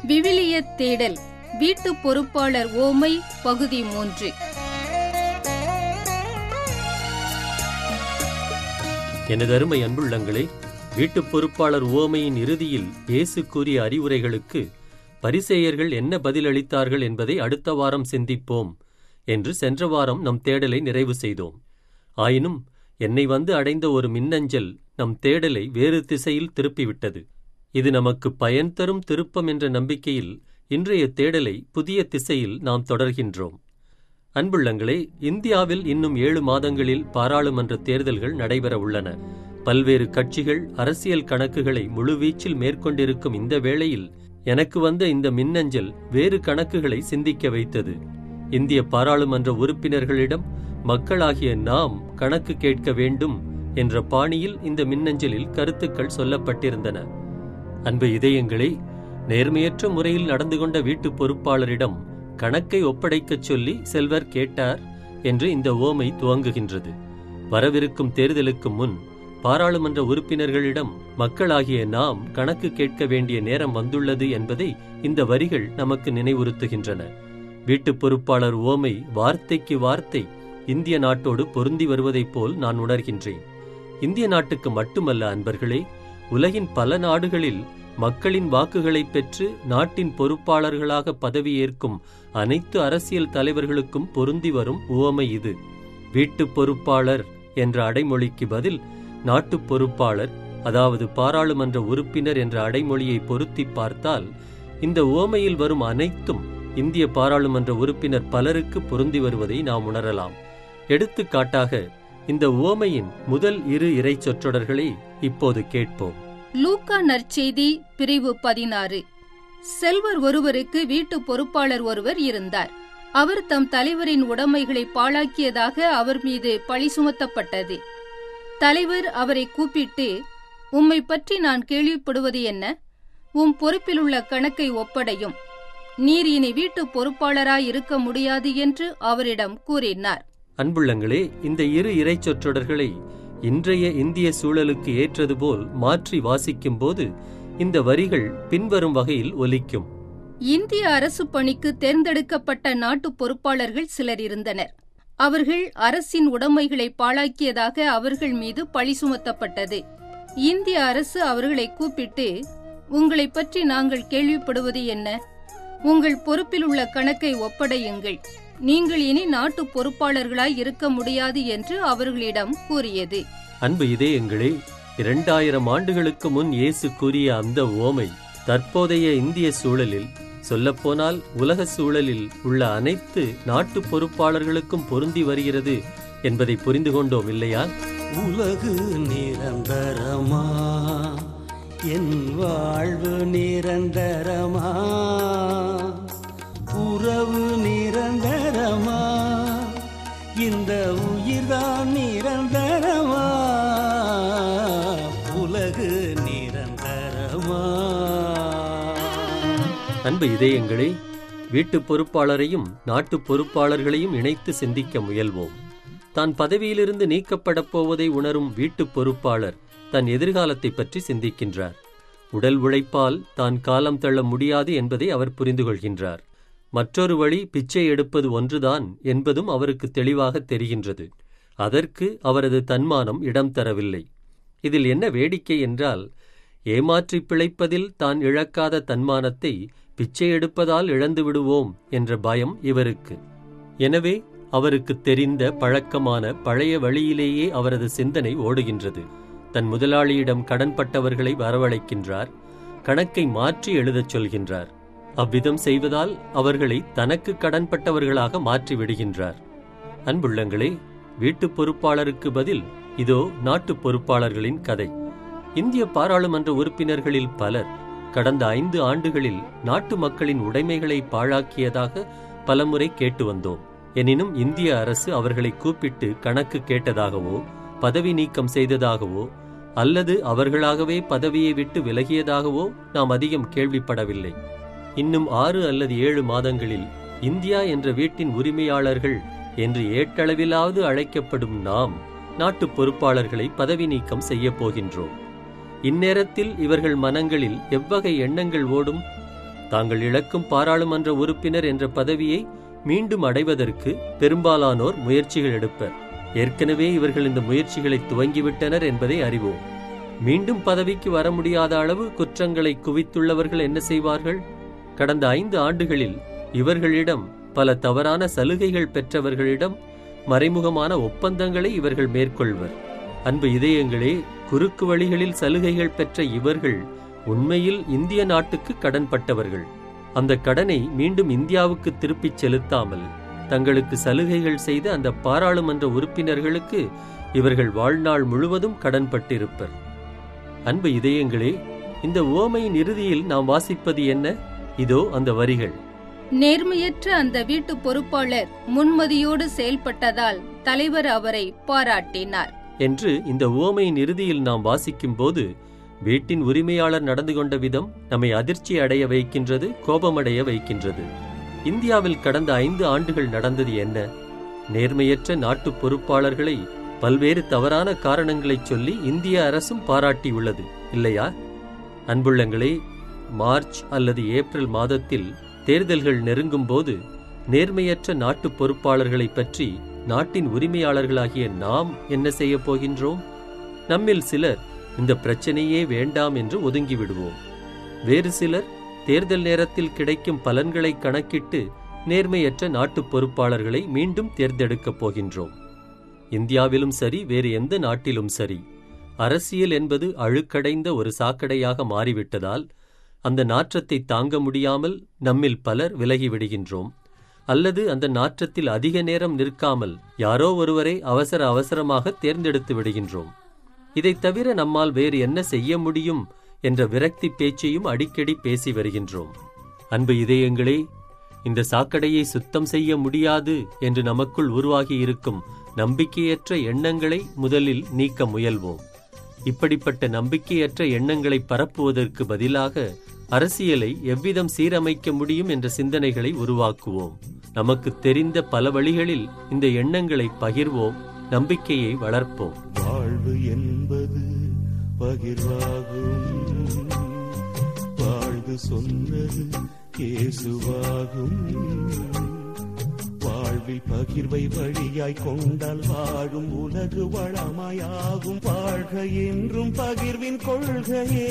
விவிலிய தேடல் வீட்டு பொறுப்பாளர் ஓமை பகுதி மூன்று எனது அருமை அன்புள்ளங்களே வீட்டுப் பொறுப்பாளர் உவமையின் இறுதியில் இயேசு கூறிய அறிவுரைகளுக்கு பரிசேயர்கள் என்ன பதிலளித்தார்கள் என்பதை அடுத்த வாரம் சிந்திப்போம் என்று சென்ற வாரம் நம் தேடலை நிறைவு செய்தோம் ஆயினும் என்னை வந்து அடைந்த ஒரு மின்னஞ்சல் நம் தேடலை வேறு திசையில் திருப்பிவிட்டது இது நமக்கு பயன் தரும் திருப்பம் என்ற நம்பிக்கையில் இன்றைய தேடலை புதிய திசையில் நாம் தொடர்கின்றோம் அன்புள்ளங்களே இந்தியாவில் இன்னும் ஏழு மாதங்களில் பாராளுமன்ற தேர்தல்கள் நடைபெற உள்ளன பல்வேறு கட்சிகள் அரசியல் கணக்குகளை முழுவீச்சில் மேற்கொண்டிருக்கும் இந்த வேளையில் எனக்கு வந்த இந்த மின்னஞ்சல் வேறு கணக்குகளை சிந்திக்க வைத்தது இந்திய பாராளுமன்ற உறுப்பினர்களிடம் மக்களாகிய நாம் கணக்கு கேட்க வேண்டும் என்ற பாணியில் இந்த மின்னஞ்சலில் கருத்துக்கள் சொல்லப்பட்டிருந்தன அன்பு இதயங்களே நேர்மையற்ற முறையில் நடந்து கொண்ட வீட்டு பொறுப்பாளரிடம் கணக்கை ஒப்படைக்கச் சொல்லி செல்வர் கேட்டார் என்று இந்த ஓமை துவங்குகின்றது வரவிருக்கும் தேர்தலுக்கு முன் பாராளுமன்ற உறுப்பினர்களிடம் மக்களாகிய நாம் கணக்கு கேட்க வேண்டிய நேரம் வந்துள்ளது என்பதை இந்த வரிகள் நமக்கு நினைவுறுத்துகின்றன வீட்டு பொறுப்பாளர் ஓமை வார்த்தைக்கு வார்த்தை இந்திய நாட்டோடு பொருந்தி வருவதைப் போல் நான் உணர்கின்றேன் இந்திய நாட்டுக்கு மட்டுமல்ல அன்பர்களே உலகின் பல நாடுகளில் மக்களின் வாக்குகளை பெற்று நாட்டின் பொறுப்பாளர்களாக பதவியேற்கும் அனைத்து அரசியல் தலைவர்களுக்கும் பொருந்தி வரும் உவமை இது வீட்டு பொறுப்பாளர் என்ற அடைமொழிக்கு பதில் நாட்டுப் பொறுப்பாளர் அதாவது பாராளுமன்ற உறுப்பினர் என்ற அடைமொழியை பொருத்தி பார்த்தால் இந்த உவமையில் வரும் அனைத்தும் இந்திய பாராளுமன்ற உறுப்பினர் பலருக்கு பொருந்தி வருவதை நாம் உணரலாம் எடுத்துக்காட்டாக இந்த உவமையின் முதல் இரு இறை சொற்றொடர்களை இப்போது கேட்போம் லூக்கா நற்செய்தி பிரிவு பதினாறு செல்வர் ஒருவருக்கு வீட்டு பொறுப்பாளர் ஒருவர் இருந்தார் அவர் தம் தலைவரின் உடைமைகளை பாழாக்கியதாக அவர் மீது பழி சுமத்தப்பட்டது தலைவர் அவரை கூப்பிட்டு உம்மை பற்றி நான் கேள்விப்படுவது என்ன உம் பொறுப்பிலுள்ள கணக்கை ஒப்படையும் நீர் இனி வீட்டு பொறுப்பாளராய் இருக்க முடியாது என்று அவரிடம் கூறினார் அன்புள்ளங்களே இந்த இரு இறை சொற்றொடர்களை இன்றைய இந்திய சூழலுக்கு ஏற்றது போல் மாற்றி வாசிக்கும்போது இந்த வரிகள் பின்வரும் வகையில் ஒலிக்கும் இந்திய அரசு பணிக்கு தேர்ந்தெடுக்கப்பட்ட நாட்டு பொறுப்பாளர்கள் சிலர் இருந்தனர் அவர்கள் அரசின் உடைமைகளை பாழாக்கியதாக அவர்கள் மீது பழி சுமத்தப்பட்டது இந்திய அரசு அவர்களை கூப்பிட்டு உங்களை பற்றி நாங்கள் கேள்விப்படுவது என்ன உங்கள் பொறுப்பில் உள்ள கணக்கை ஒப்படையுங்கள் நீங்கள் இனி நாட்டு பொறுப்பாளர்களாய் இருக்க முடியாது என்று அவர்களிடம் கூறியது அன்பு இதயங்களே இரண்டாயிரம் ஆண்டுகளுக்கு முன் இயேசு கூறிய அந்த ஓமை தற்போதைய இந்திய சூழலில் சொல்லப்போனால் உலக சூழலில் உள்ள அனைத்து நாட்டு பொறுப்பாளர்களுக்கும் பொருந்தி வருகிறது என்பதை புரிந்து கொண்டோம் இல்லையா உலகு நிரந்தரமா என் வாழ்வு நிரந்தரமா உறவு நிரந்தரமா இந்த உயிர்தான் நிரந்தரமா உலகு நிரந்தரமா அன்பு இதயங்களே வீட்டு பொறுப்பாளரையும் நாட்டு பொறுப்பாளர்களையும் இணைத்து சிந்திக்க முயல்வோம் தான் பதவியிலிருந்து நீக்கப்படப் போவதை உணரும் வீட்டு பொறுப்பாளர் தன் எதிர்காலத்தை பற்றி சிந்திக்கின்றார் உடல் உழைப்பால் தான் காலம் தள்ள முடியாது என்பதை அவர் புரிந்து கொள்கின்றார் மற்றொரு வழி பிச்சை எடுப்பது ஒன்றுதான் என்பதும் அவருக்கு தெளிவாக தெரிகின்றது அதற்கு அவரது தன்மானம் இடம் தரவில்லை இதில் என்ன வேடிக்கை என்றால் ஏமாற்றி பிழைப்பதில் தான் இழக்காத தன்மானத்தை பிச்சை எடுப்பதால் இழந்து விடுவோம் என்ற பயம் இவருக்கு எனவே அவருக்கு தெரிந்த பழக்கமான பழைய வழியிலேயே அவரது சிந்தனை ஓடுகின்றது தன் முதலாளியிடம் கடன்பட்டவர்களை வரவழைக்கின்றார் கணக்கை மாற்றி எழுதச் சொல்கின்றார் அவ்விதம் செய்வதால் அவர்களை தனக்கு கடன்பட்டவர்களாக மாற்றி விடுகின்றார் அன்புள்ளங்களே வீட்டுப் பொறுப்பாளருக்கு பதில் இதோ நாட்டுப் பொறுப்பாளர்களின் கதை இந்திய பாராளுமன்ற உறுப்பினர்களில் பலர் கடந்த ஐந்து ஆண்டுகளில் நாட்டு மக்களின் உடைமைகளை பாழாக்கியதாக பலமுறை கேட்டு வந்தோம் எனினும் இந்திய அரசு அவர்களை கூப்பிட்டு கணக்கு கேட்டதாகவோ பதவி நீக்கம் செய்ததாகவோ அல்லது அவர்களாகவே பதவியை விட்டு விலகியதாகவோ நாம் அதிகம் கேள்விப்படவில்லை இன்னும் ஆறு அல்லது ஏழு மாதங்களில் இந்தியா என்ற வீட்டின் உரிமையாளர்கள் என்று ஏட்டளவிலாவது அழைக்கப்படும் நாம் நாட்டு பொறுப்பாளர்களை பதவி நீக்கம் செய்யப் போகின்றோம் இந்நேரத்தில் இவர்கள் மனங்களில் எவ்வகை எண்ணங்கள் ஓடும் தாங்கள் இழக்கும் பாராளுமன்ற உறுப்பினர் என்ற பதவியை மீண்டும் அடைவதற்கு பெரும்பாலானோர் முயற்சிகள் எடுப்பர் ஏற்கனவே இவர்கள் இந்த முயற்சிகளை துவங்கிவிட்டனர் என்பதை அறிவோம் மீண்டும் பதவிக்கு வர முடியாத அளவு குற்றங்களை குவித்துள்ளவர்கள் என்ன செய்வார்கள் கடந்த ஐந்து ஆண்டுகளில் இவர்களிடம் பல தவறான சலுகைகள் பெற்றவர்களிடம் மறைமுகமான ஒப்பந்தங்களை இவர்கள் மேற்கொள்வர் அன்பு இதயங்களே குறுக்கு வழிகளில் சலுகைகள் பெற்ற இவர்கள் உண்மையில் இந்திய நாட்டுக்கு கடன்பட்டவர்கள் அந்த கடனை மீண்டும் இந்தியாவுக்கு திருப்பிச் செலுத்தாமல் தங்களுக்கு சலுகைகள் செய்த அந்த பாராளுமன்ற உறுப்பினர்களுக்கு இவர்கள் வாழ்நாள் முழுவதும் கடன்பட்டிருப்பர் அன்பு இதயங்களே இந்த ஓமையின் இறுதியில் நாம் வாசிப்பது என்ன இதோ அந்த வரிகள் நேர்மையற்ற அந்த வீட்டு பொறுப்பாளர் முன்மதியோடு செயல்பட்டதால் தலைவர் அவரை பாராட்டினார் என்று இந்த ஓமையின் இறுதியில் நாம் வாசிக்கும்போது வீட்டின் உரிமையாளர் நடந்து கொண்ட விதம் நம்மை அதிர்ச்சி அடைய வைக்கின்றது கோபமடைய வைக்கின்றது இந்தியாவில் கடந்த ஐந்து ஆண்டுகள் நடந்தது என்ன நேர்மையற்ற நாட்டு பொறுப்பாளர்களை பல்வேறு தவறான காரணங்களைச் சொல்லி இந்திய அரசும் பாராட்டியுள்ளது இல்லையா அன்புள்ளங்களே மார்ச் அல்லது ஏப்ரல் மாதத்தில் தேர்தல்கள் நெருங்கும்போது நேர்மையற்ற நாட்டு பொறுப்பாளர்களைப் பற்றி நாட்டின் உரிமையாளர்களாகிய நாம் என்ன செய்யப் போகின்றோம் நம்மில் சிலர் இந்த பிரச்சனையே வேண்டாம் என்று ஒதுங்கி விடுவோம் வேறு சிலர் தேர்தல் நேரத்தில் கிடைக்கும் பலன்களை கணக்கிட்டு நேர்மையற்ற நாட்டு பொறுப்பாளர்களை மீண்டும் தேர்ந்தெடுக்கப் போகின்றோம் இந்தியாவிலும் சரி வேறு எந்த நாட்டிலும் சரி அரசியல் என்பது அழுக்கடைந்த ஒரு சாக்கடையாக மாறிவிட்டதால் அந்த நாற்றத்தை தாங்க முடியாமல் நம்மில் பலர் விலகி விடுகின்றோம் அல்லது அந்த நாற்றத்தில் அதிக நேரம் நிற்காமல் யாரோ ஒருவரை அவசர அவசரமாக தேர்ந்தெடுத்து விடுகின்றோம் இதைத் தவிர நம்மால் வேறு என்ன செய்ய முடியும் என்ற விரக்தி பேச்சையும் அடிக்கடி பேசி வருகின்றோம் அன்பு இதயங்களே இந்த சாக்கடையை சுத்தம் செய்ய முடியாது என்று நமக்குள் உருவாகி இருக்கும் நம்பிக்கையற்ற எண்ணங்களை முதலில் நீக்க முயல்வோம் இப்படிப்பட்ட நம்பிக்கையற்ற எண்ணங்களை பரப்புவதற்கு பதிலாக அரசியலை எவ்விதம் சீரமைக்க முடியும் என்ற சிந்தனைகளை உருவாக்குவோம் நமக்கு தெரிந்த பல வழிகளில் இந்த எண்ணங்களை பகிர்வோம் நம்பிக்கையை வளர்ப்போம் வாழ்வு என்பது பகிர்வாகும் வாழ்வு சொன்னது இயேசுவாகும் வாழ்வில் பகிர்வை வழியாய் கொண்டால் வாழும் உலகு வளமாயாகும் வாழ்க என்றும் பகிர்வின் கொள்கையே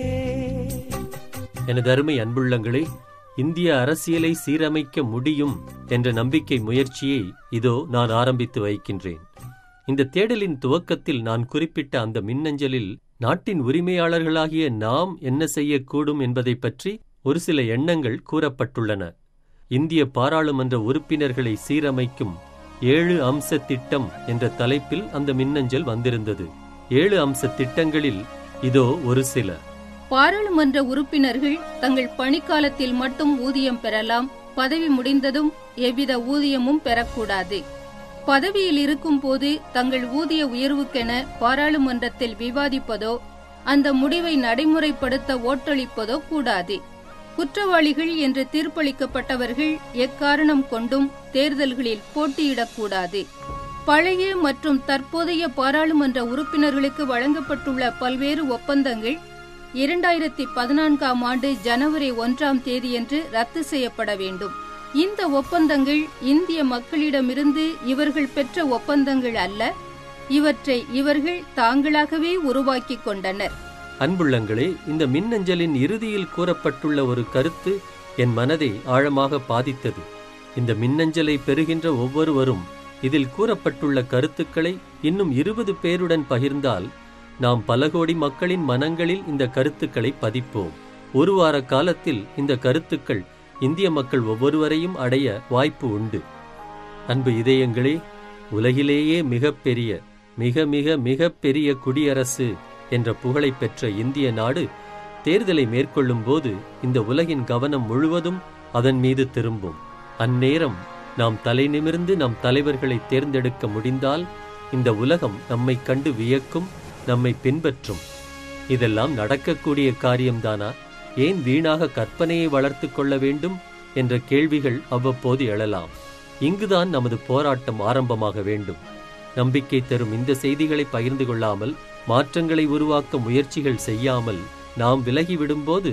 எனது அருமை அன்புள்ளங்களே இந்திய அரசியலை சீரமைக்க முடியும் என்ற நம்பிக்கை முயற்சியை இதோ நான் ஆரம்பித்து வைக்கின்றேன் இந்த தேடலின் துவக்கத்தில் நான் குறிப்பிட்ட அந்த மின்னஞ்சலில் நாட்டின் உரிமையாளர்களாகிய நாம் என்ன செய்யக்கூடும் என்பதைப் பற்றி ஒரு சில எண்ணங்கள் கூறப்பட்டுள்ளன இந்திய பாராளுமன்ற உறுப்பினர்களை சீரமைக்கும் ஏழு அம்ச திட்டம் என்ற தலைப்பில் அந்த மின்னஞ்சல் வந்திருந்தது ஏழு அம்ச திட்டங்களில் இதோ ஒரு சில பாராளுமன்ற உறுப்பினர்கள் தங்கள் பணிக்காலத்தில் மட்டும் ஊதியம் பெறலாம் பதவி முடிந்ததும் எவ்வித ஊதியமும் பெறக்கூடாது பதவியில் இருக்கும்போது தங்கள் ஊதிய உயர்வுக்கென பாராளுமன்றத்தில் விவாதிப்பதோ அந்த முடிவை நடைமுறைப்படுத்த ஓட்டளிப்பதோ கூடாது குற்றவாளிகள் என்று தீர்ப்பளிக்கப்பட்டவர்கள் எக்காரணம் கொண்டும் தேர்தல்களில் போட்டியிடக்கூடாது பழைய மற்றும் தற்போதைய பாராளுமன்ற உறுப்பினர்களுக்கு வழங்கப்பட்டுள்ள பல்வேறு ஒப்பந்தங்கள் இரண்டாயிரத்தி பதினான்காம் ஆண்டு ஜனவரி ஒன்றாம் தேதியன்று ரத்து செய்யப்பட வேண்டும் இந்த ஒப்பந்தங்கள் இந்திய மக்களிடமிருந்து இவர்கள் பெற்ற ஒப்பந்தங்கள் அல்ல இவற்றை இவர்கள் தாங்களாகவே உருவாக்கிக் கொண்டனர் அன்புள்ளங்களே இந்த மின்னஞ்சலின் இறுதியில் கூறப்பட்டுள்ள ஒரு கருத்து என் மனதை ஆழமாக பாதித்தது இந்த மின்னஞ்சலை பெறுகின்ற ஒவ்வொருவரும் இதில் கூறப்பட்டுள்ள கருத்துக்களை இன்னும் இருபது பேருடன் பகிர்ந்தால் நாம் பல கோடி மக்களின் மனங்களில் இந்த கருத்துக்களை பதிப்போம் ஒரு வார காலத்தில் இந்த கருத்துக்கள் இந்திய மக்கள் ஒவ்வொருவரையும் அடைய வாய்ப்பு உண்டு அன்பு இதயங்களே உலகிலேயே மிகப்பெரிய மிக மிக மிக பெரிய குடியரசு என்ற புகழை பெற்ற இந்திய நாடு தேர்தலை மேற்கொள்ளும் போது இந்த உலகின் கவனம் முழுவதும் அதன் மீது திரும்பும் அந்நேரம் நாம் தலை நிமிர்ந்து நம் தலைவர்களை தேர்ந்தெடுக்க முடிந்தால் இந்த உலகம் நம்மை கண்டு வியக்கும் நம்மை பின்பற்றும் இதெல்லாம் நடக்கக்கூடிய காரியம்தானா ஏன் வீணாக கற்பனையை வளர்த்து கொள்ள வேண்டும் என்ற கேள்விகள் அவ்வப்போது எழலாம் இங்குதான் நமது போராட்டம் ஆரம்பமாக வேண்டும் நம்பிக்கை தரும் இந்த செய்திகளை பகிர்ந்து கொள்ளாமல் மாற்றங்களை உருவாக்க முயற்சிகள் செய்யாமல் நாம் விலகிவிடும்போது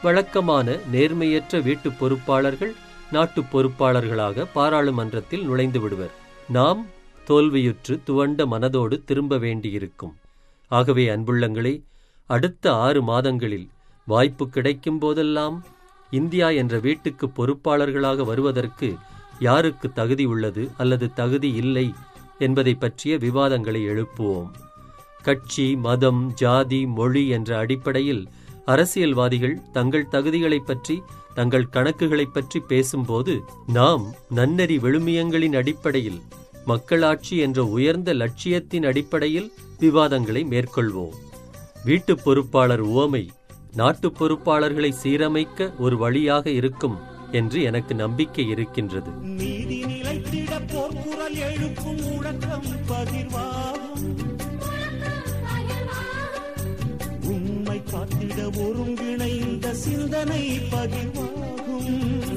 வழக்கமான நேர்மையற்ற வீட்டுப் பொறுப்பாளர்கள் நாட்டுப் பொறுப்பாளர்களாக பாராளுமன்றத்தில் நுழைந்து விடுவர் நாம் தோல்வியுற்று துவண்ட மனதோடு திரும்ப வேண்டியிருக்கும் ஆகவே அன்புள்ளங்களே அடுத்த ஆறு மாதங்களில் வாய்ப்பு கிடைக்கும் போதெல்லாம் இந்தியா என்ற வீட்டுக்கு பொறுப்பாளர்களாக வருவதற்கு யாருக்கு தகுதி உள்ளது அல்லது தகுதி இல்லை என்பதை பற்றிய விவாதங்களை எழுப்புவோம் கட்சி மதம் ஜாதி மொழி என்ற அடிப்படையில் அரசியல்வாதிகள் தங்கள் தகுதிகளைப் பற்றி தங்கள் கணக்குகளைப் பற்றி பேசும்போது நாம் நன்னெறி விழுமியங்களின் அடிப்படையில் மக்களாட்சி என்ற உயர்ந்த லட்சியத்தின் அடிப்படையில் விவாதங்களை மேற்கொள்வோம் வீட்டுப் பொறுப்பாளர் உவமை நாட்டுப் பொறுப்பாளர்களை சீரமைக்க ஒரு வழியாக இருக்கும் என்று எனக்கு நம்பிக்கை இருக்கின்றது நீதி நிலைத்திட போர்க்குரல் எழுப்பும் முழக்கம் பகிர்வாகும் உண்மை காத்திட ஒருங்கிணைந்த சிந்தனை பகிர்வாகும்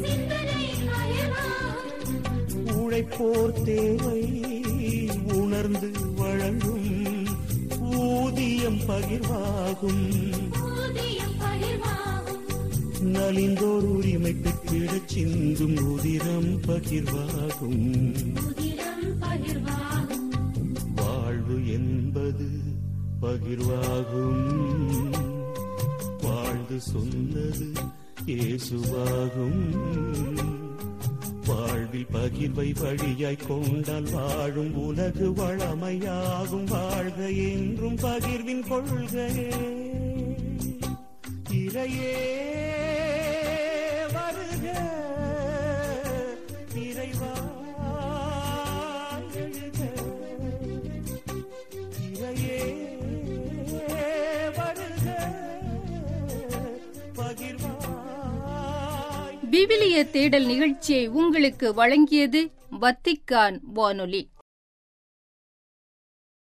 உழைப்போர் தேவை உணர்ந்து வழங்கும் ஊதியம் பகிர்வாகும் நலிந்தோர் உரிமை பெற்றிடச் சிந்தும் உதிரம் பகிர்வாகும் வாழ்வு என்பது பகிர்வாகும் வாழ்ந்து சொன்னது இயேசுவாகும் வாழ்வில் பகிர்வை வழியாய் கொண்டால் வாழும் உலகு வளமையாகும் வாழ்க என்றும் பகிர்வின் கொள்கையே இறையே வருக இறைவா எழுக இறையே வருக பகிர்வாய் விவிலிய தேடல் நிகழ்ச்சியை உங்களுக்கு வழங்கியது வத்திக்கான் வானொலி